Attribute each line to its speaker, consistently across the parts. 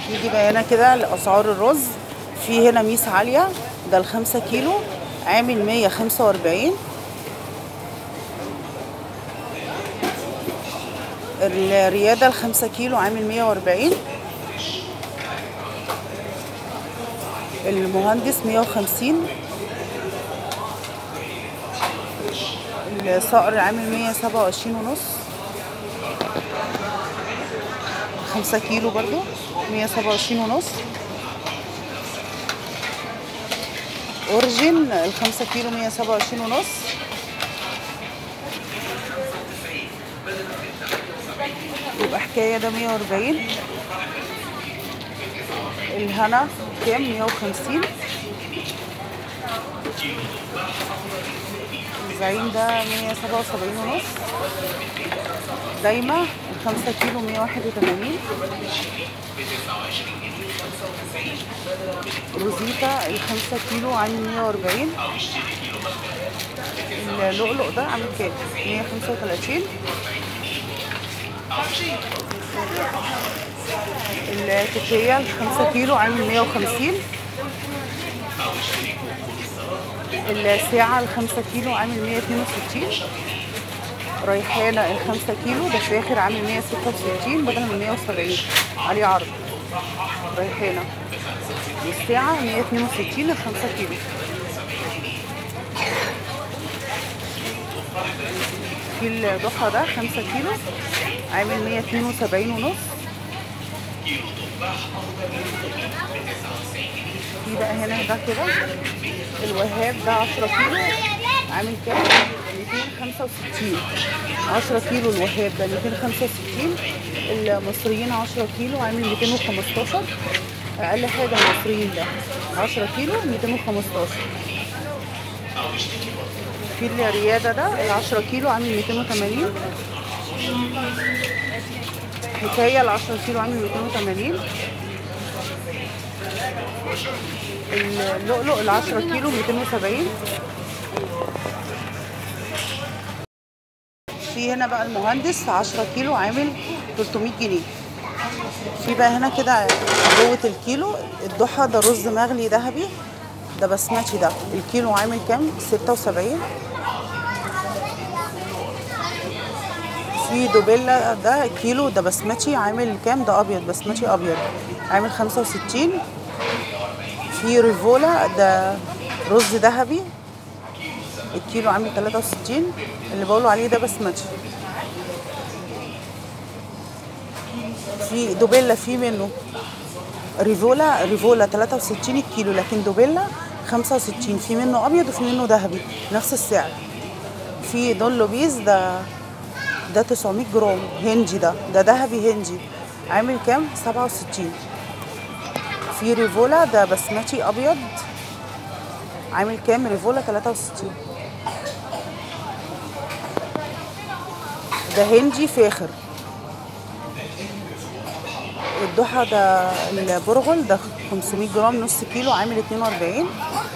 Speaker 1: نيجي بقى هنا كده لاسعار الرز في هنا ميس عاليه ده الخمسة كيلو عامل مية خمسة واربعين الريادة الخمسة كيلو عامل مية واربعين المهندس مية وخمسين الصقر عامل مية سبعة وعشرين ونص خمسة كيلو برضو مية سبعة وعشرين ونص اورجن الخمسة كيلو مية سبعة وعشرين ونص يبقى حكاية ده مية واربعين الهنا كام مية وخمسين الزعيم ده مية سبعة وسبعين ونص دايما الخمسة كيلو مية واحد وتمانين روزيتا الخمسة كيلو عامل مية وأربعين اللؤلؤ ده عامل كام؟ مية خمسة وتلاتين التوتية الخمسة كيلو عامل مية وخمسين الساعة الخمسة كيلو عامل مية اتنين وستين ريحانة الخمسة كيلو ده فاخر عامل مية ستة وستين بدل من مية وسبعين عليه عرض ريحانة الساعة مية اتنين وستين الخمسة كيلو في الضحى ده خمسة كيلو عامل مية اتنين وسبعين ونص في بقى هنا ده كده الوهاب ده عشرة كيلو عامل كام؟ ميتين خمسة وستين عشرة كيلو الوهاب ده ميتين خمسة وستين المصريين عشرة كيلو عامل ميتين وخمستاشر أقل حاجة المصريين ده عشرة كيلو ميتين وخمستاشر في الريادة ده العشرة كيلو عامل ميتين وتمانين حكاية العشرة كيلو عامل ميتين وتمانين اللؤلؤ العشرة كيلو ميتين وسبعين في هنا بقى المهندس 10 كيلو عامل 300 جنيه في بقى هنا كده جوه الكيلو الضحى ده رز مغلي ذهبي ده بسمتي ده الكيلو عامل كام 76 في دوبيلا ده كيلو ده بسمتي عامل كام ده ابيض بسمتي ابيض عامل 65 في ريفولا ده رز ذهبي الكيلو عامل 63 اللي بقوله عليه ده بسمتي في دوبيلا في منه ريفولا ريفولا 63 الكيلو لكن دوبيلا 65 في منه ابيض وفي منه ذهبي نفس السعر في دون لوبيز ده ده 900 جرام هنجي ده ده ذهبي هنجي عامل كام 67 في ريفولا ده بسمتي ابيض عامل كام ريفولا 63 ده هنجي فاخر الضحى ده البرغل ده 500 جرام نص كيلو عامل 42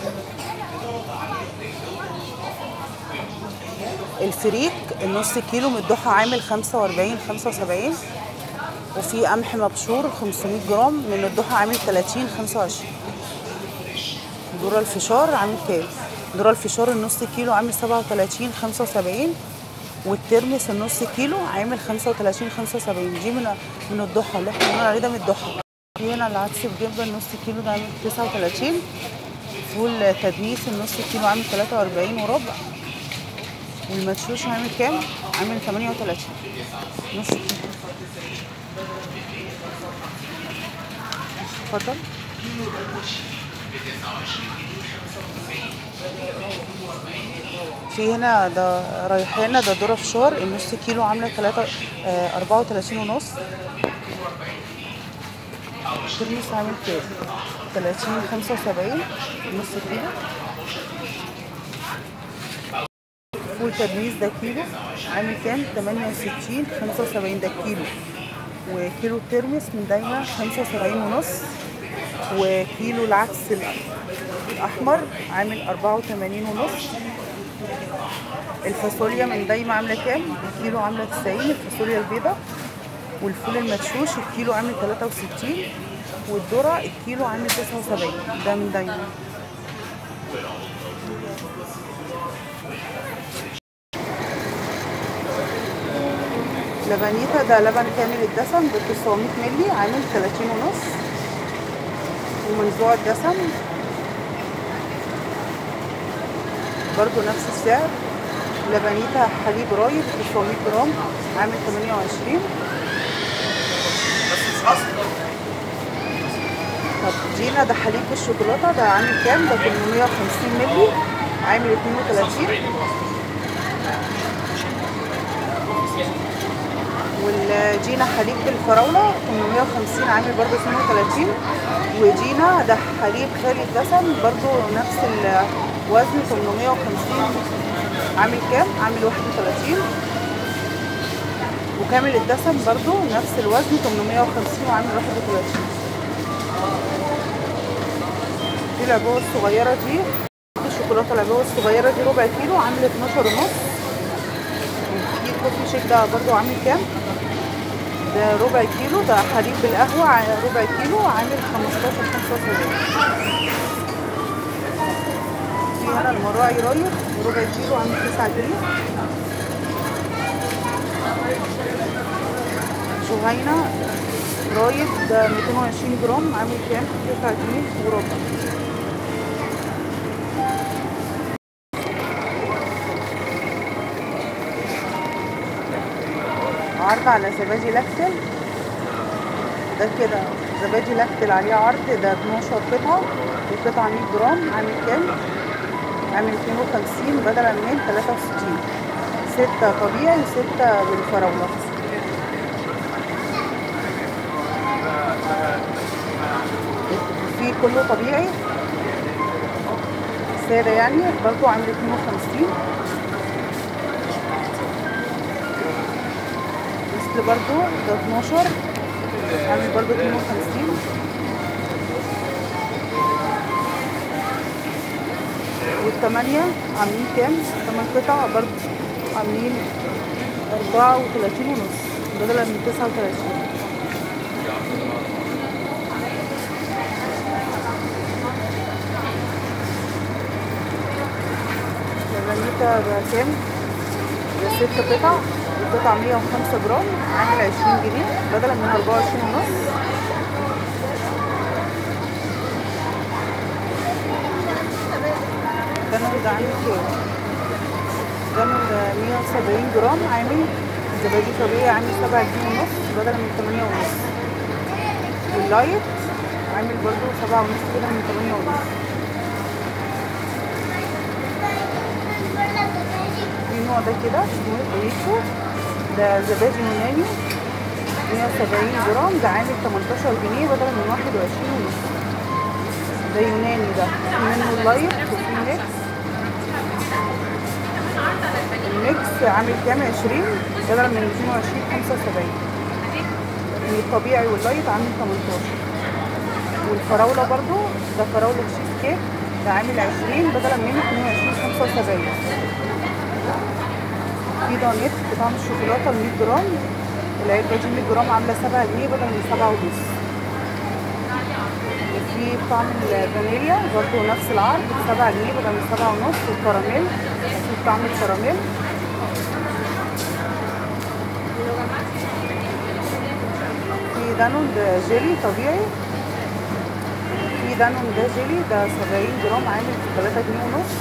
Speaker 1: الفريك النص كيلو من الضحى عامل 45 75 وفي قمح مبشور 500 جرام من الضحى عامل 30 25 ذرة الفشار عامل كام؟ ذرة الفشار النص كيلو عامل 37 75 والترمس النص كيلو عامل 35 75 دي من من الضحى اللي احنا بنقول عليه ده من الضحى في هنا العدس بجبه النص كيلو ده عامل 39 فول تدميس النص كيلو عامل 43 وربع والمدشوش عامل كام؟ عامل 38 نص كيلو اتفضل في هنا ده ريحانة ده ذرة فشار النص كيلو عاملة تلاتة آه أربعة وتلاتين ونص ترمس عامل كام؟ تلاتين خمسة وسبعين نص كيلو فول تدميس ده كيلو عامل كام؟ تمانية وستين خمسة وسبعين ده كيلو وكيلو الترمس من دايما خمسة وسبعين ونص وكيلو العدس الأحمر عامل أربعة وتمانين ونص الفاصوليا من دايما عاملة كام؟ الكيلو عاملة تسعين الفاصوليا البيضة والفول المدشوش الكيلو عامل تلاتة وستين والذره الكيلو عامل 79 ده من دايما لبنيتا ده لبن كامل الدسم ب 900 مللي عامل 30 ونص ومنزوع الدسم برضو نفس السعر لبنيتا حليب رايب 900 جرام عامل 28 طب جينا ده حليب بالشوكولاته ده عامل كام ده 850 مللي عامل 32 والجينا حليب بالفراولة 850 عامل برضو 32 وجينا ده حليب خالي الدسم برضو نفس الوزن 850 عامل كام؟ عامل 31 وكامل الدسم برضو نفس الوزن 850 وعامل 31 دي العبوة الصغيرة دي الشوكولاتة العبوة الصغيرة دي ربع كيلو عامل 12 ونص في كوفي شيك ده برضو عامل كام؟ ده ربع كيلو ده حليب بالقهوة ع- ربع كيلو عامل 15 75 في هنا المراعي رايح ربع كيلو عامل 9 جنيه جهينة رايد ده 220 جرام عامل كام؟ 9 جنيه وربع عرض على زبادي لاكتل ده كده زبادي لاكتل عليه عرض ده 12 قطعة القطعة 100 جرام عامل كام؟ عامل 250 بدلا من 63 ستة طبيعي وستة بالفراولة في كله طبيعي سادة يعني برضو عامل 52 مثل برضو ده 12 عامل برضو 52 والثمانية عاملين كام؟ ثمان قطع برضو عاملين أربعة وثلاثين ونص بدلا من تسعة وثلاثين لبنيتا ده كام؟ ده ست قطع القطعة 105 جرام عامل 20 جنيه بدلا من 24 ونص دانون ده عامل كام؟ دانون ده 170 جرام عامل زبادي طبيعي عامل 7 جنيه ونص بدلا من 8 ونص واللايت عامل برضو 7 ونص بدلا من 8 ونص في نوع ده كده اسمه بريكو ده زبادي يوناني 170 جرام ده عامل 18 جنيه بدلا من 21 ونص ده يوناني ده في منه اللايت وفي ميكس الميكس عامل كام 20 بدلا من 220 75 الطبيعي واللايت عامل 18 والفراولة برضو ده فراولة تشيز كيك ده عامل 20 بدلا من 22 75 في دانيت بطعم الشوكولاتة ال 100 جرام العلبة دي 100 جرام عاملة 7 جنيه بدل من 7 ونص في طعم الفانيليا برضه نفس العرض ب 7 جنيه بدل من 7 ونص والكراميل في طعم الكراميل في دانون ده جيلي طبيعي في دانون ده جيلي ده 70 جرام عامل 3 جنيه ونص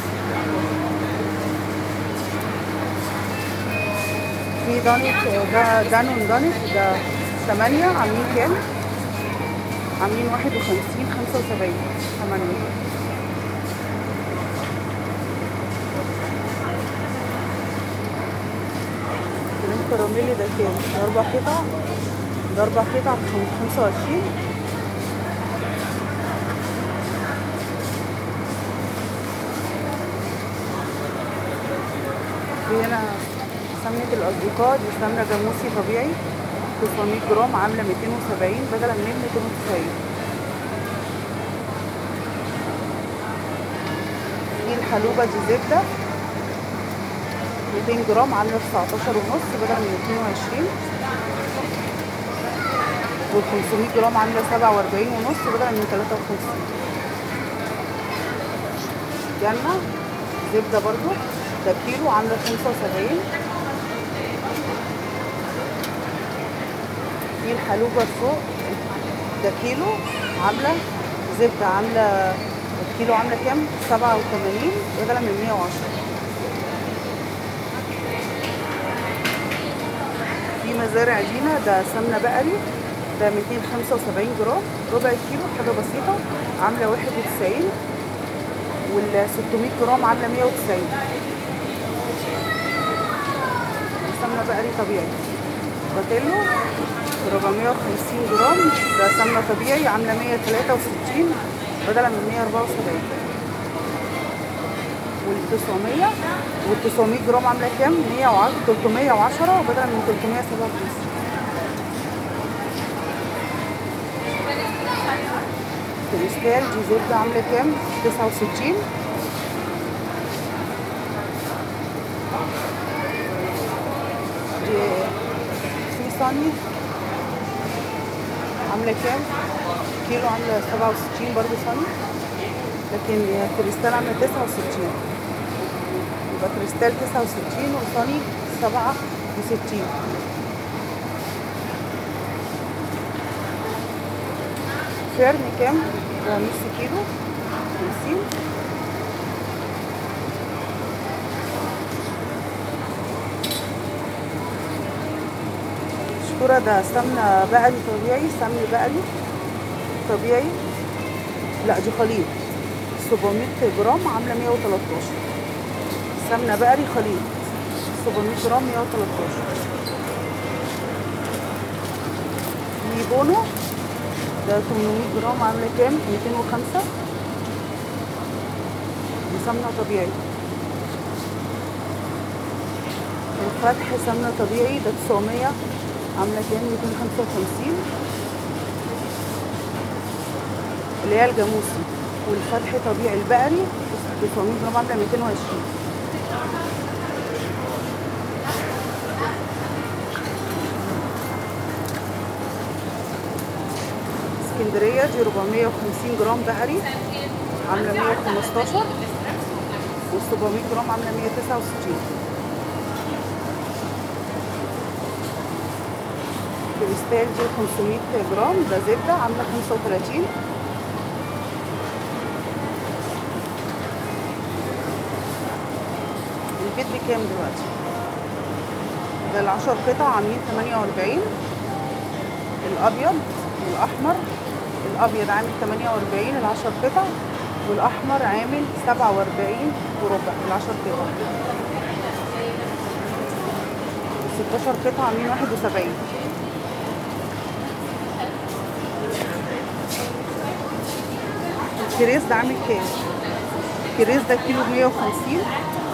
Speaker 1: في دانت ده دانون دانت ده 8 عاملين كام؟ عاملين 51 75 8 كريم كراميلي ده كام؟ ده أربع قطع ده أربع قطع ب 25 في هنا سمنة الأصدقاء دي سمنة جاموسي طبيعي 900 جرام عاملة 270 بدلا من 290 دي الحلوبة دي زبدة 200 جرام عاملة 19 ونص بدلا من 22 وال 500 جرام عامله 47 ونص بدل من 53 جنة زبدة برضو ده كيلو عاملة 75 في الحلوبة فوق ده كيلو عاملة زبدة عاملة الكيلو عاملة كام؟ 87 بدل من 110 في مزارع دينا ده سمنة بقري ده 275 جرام ربع كيلو حاجة بسيطة عاملة 91 وال 600 جرام عاملة 190 سمنة بقري طبيعي باتيلو 450 جرام ده سمنة طبيعي عاملة 163 بدلا من 174 وال 900 وال 900 جرام عاملة كام؟ 110 310 بدلا من 357 كريستال دي زبدة عاملة كام؟ 69 دي في صني عاملة كام؟ كيلو عاملة 67 برضه صني لكن كريستال عاملة 69 يبقى كريستال 69 وصني 67 فيرن كام؟ ده نص كيلو 50 شكورة ده سمنة بقري طبيعي سمن بقري طبيعي لا دي خليط 700 جرام عاملة 113 سمنة بقري خليط 700 جرام 113 دي بونو ده 800 جرام عاملة كام؟ 205 دي سمنة طبيعي الفتح سمنة طبيعي ده 900 عاملة كام؟ 255 اللي هي الجاموسي والفتح طبيعي البقري 900 جرام عاملة 220 اسكندرية دي 450 جرام بقري عاملة 115 وال 700 جرام عاملة 169 كريستال دي 500 جرام ده زبدة عاملة 35 البيت بكام دلوقتي؟ ده العشر قطع عاملين 48 الأبيض والأحمر الأبيض عامل 48 العشر قطع والأحمر عامل 47 وربع العشر قطع 16 قطعة عاملين 71 الكريز ده عامل كام؟ الكريز ده كيلو 150